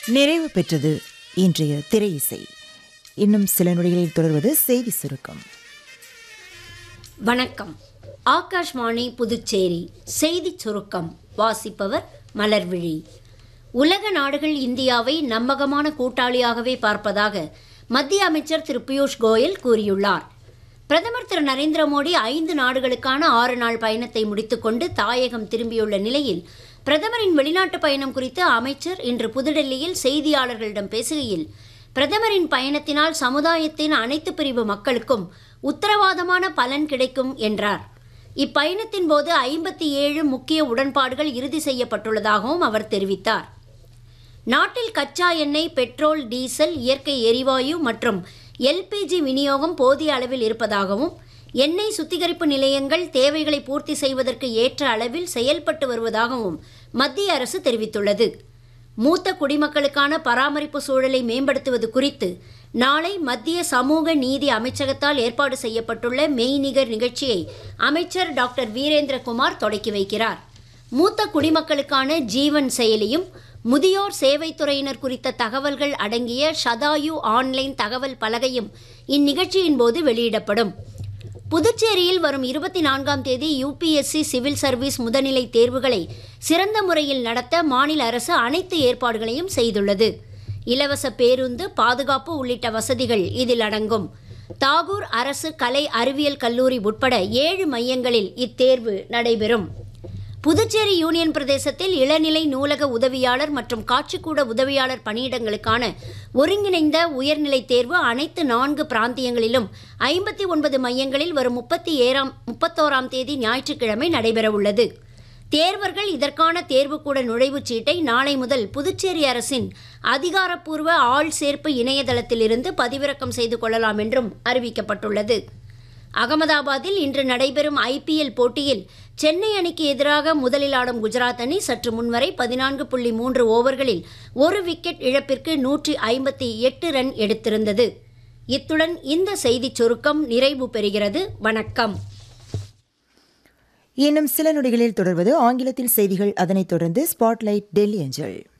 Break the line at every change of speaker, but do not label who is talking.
நிறைவு பெற்றது இன்றைய திரை இசை இன்னும் சில நொடிகளில் தொடர்வது செய்தி சுருக்கம்
வணக்கம் ஆகாஷ்வாணி புதுச்சேரி செய்திச் சுருக்கம் வாசிப்பவர் மலர்விழி உலக நாடுகள் இந்தியாவை நம்பகமான கூட்டாளியாகவே பார்ப்பதாக மத்திய அமைச்சர் திரு பியூஷ் கோயல் கூறியுள்ளார் பிரதமர் திரு நரேந்திர மோடி ஐந்து நாடுகளுக்கான ஆறு நாள் பயணத்தை முடித்துக்கொண்டு தாயகம் திரும்பியுள்ள நிலையில் பிரதமரின் வெளிநாட்டு பயணம் குறித்து அமைச்சர் இன்று புதுடெல்லியில் செய்தியாளர்களிடம் பேசுகையில் பிரதமரின் பயணத்தினால் சமுதாயத்தின் அனைத்து பிரிவு மக்களுக்கும் உத்தரவாதமான பலன் கிடைக்கும் என்றார் இப்பயணத்தின் போது ஐம்பத்தி ஏழு முக்கிய உடன்பாடுகள் இறுதி செய்யப்பட்டுள்ளதாகவும் அவர் தெரிவித்தார் நாட்டில் கச்சா எண்ணெய் பெட்ரோல் டீசல் இயற்கை எரிவாயு மற்றும் எல்பிஜி விநியோகம் போதிய அளவில் இருப்பதாகவும் எண்ணெய் சுத்திகரிப்பு நிலையங்கள் தேவைகளை பூர்த்தி செய்வதற்கு ஏற்ற அளவில் செயல்பட்டு வருவதாகவும் மத்திய அரசு தெரிவித்துள்ளது மூத்த குடிமக்களுக்கான பராமரிப்பு சூழலை மேம்படுத்துவது குறித்து நாளை மத்திய சமூக நீதி அமைச்சகத்தால் ஏற்பாடு செய்யப்பட்டுள்ள மெய்நிகர் நிகழ்ச்சியை அமைச்சர் டாக்டர் வீரேந்திரகுமார் தொடக்கி வைக்கிறார் மூத்த குடிமக்களுக்கான ஜீவன் செயலியும் முதியோர் சேவைத்துறையினர் குறித்த தகவல்கள் அடங்கிய ஷதாயு ஆன்லைன் தகவல் பலகையும் இந்நிகழ்ச்சியின் போது வெளியிடப்படும் புதுச்சேரியில் வரும் இருபத்தி நான்காம் தேதி யுபிஎஸ்சி சிவில் சர்வீஸ் முதுநிலை தேர்வுகளை சிறந்த முறையில் நடத்த மாநில அரசு அனைத்து ஏற்பாடுகளையும் செய்துள்ளது இலவச பேருந்து பாதுகாப்பு உள்ளிட்ட வசதிகள் இதில் அடங்கும் தாகூர் அரசு கலை அறிவியல் கல்லூரி உட்பட ஏழு மையங்களில் இத்தேர்வு நடைபெறும் புதுச்சேரி யூனியன் பிரதேசத்தில் இளநிலை நூலக உதவியாளர் மற்றும் காட்சிக்கூட உதவியாளர் பணியிடங்களுக்கான ஒருங்கிணைந்த உயர்நிலை தேர்வு அனைத்து நான்கு பிராந்தியங்களிலும் ஐம்பத்தி ஒன்பது மையங்களில் வரும் முப்பத்தி ஏழாம் முப்பத்தோராம் தேதி ஞாயிற்றுக்கிழமை நடைபெறவுள்ளது தேர்வர்கள் இதற்கான தேர்வுக்கூட நுழைவுச் சீட்டை நாளை முதல் புதுச்சேரி அரசின் அதிகாரப்பூர்வ ஆள் சேர்ப்பு இணையதளத்திலிருந்து பதிவிறக்கம் செய்து கொள்ளலாம் என்றும் அறிவிக்கப்பட்டுள்ளது அகமதாபாத்தில் இன்று நடைபெறும் ஐபிஎல் போட்டியில் சென்னை அணிக்கு எதிராக முதலில் ஆடும் குஜராத் அணி சற்று முன்வரை பதினான்கு புள்ளி மூன்று ஓவர்களில் ஒரு விக்கெட் இழப்பிற்கு நூற்றி ஐம்பத்தி எட்டு ரன் எடுத்திருந்தது இத்துடன் இந்த செய்திச் சுருக்கம் நிறைவு பெறுகிறது வணக்கம்
இன்னும் சில நொடிகளில் தொடர்வது ஆங்கிலத்தில் செய்திகள் அதனைத் தொடர்ந்து ஸ்பாட்லைட் டெல்லி அஞ்சல்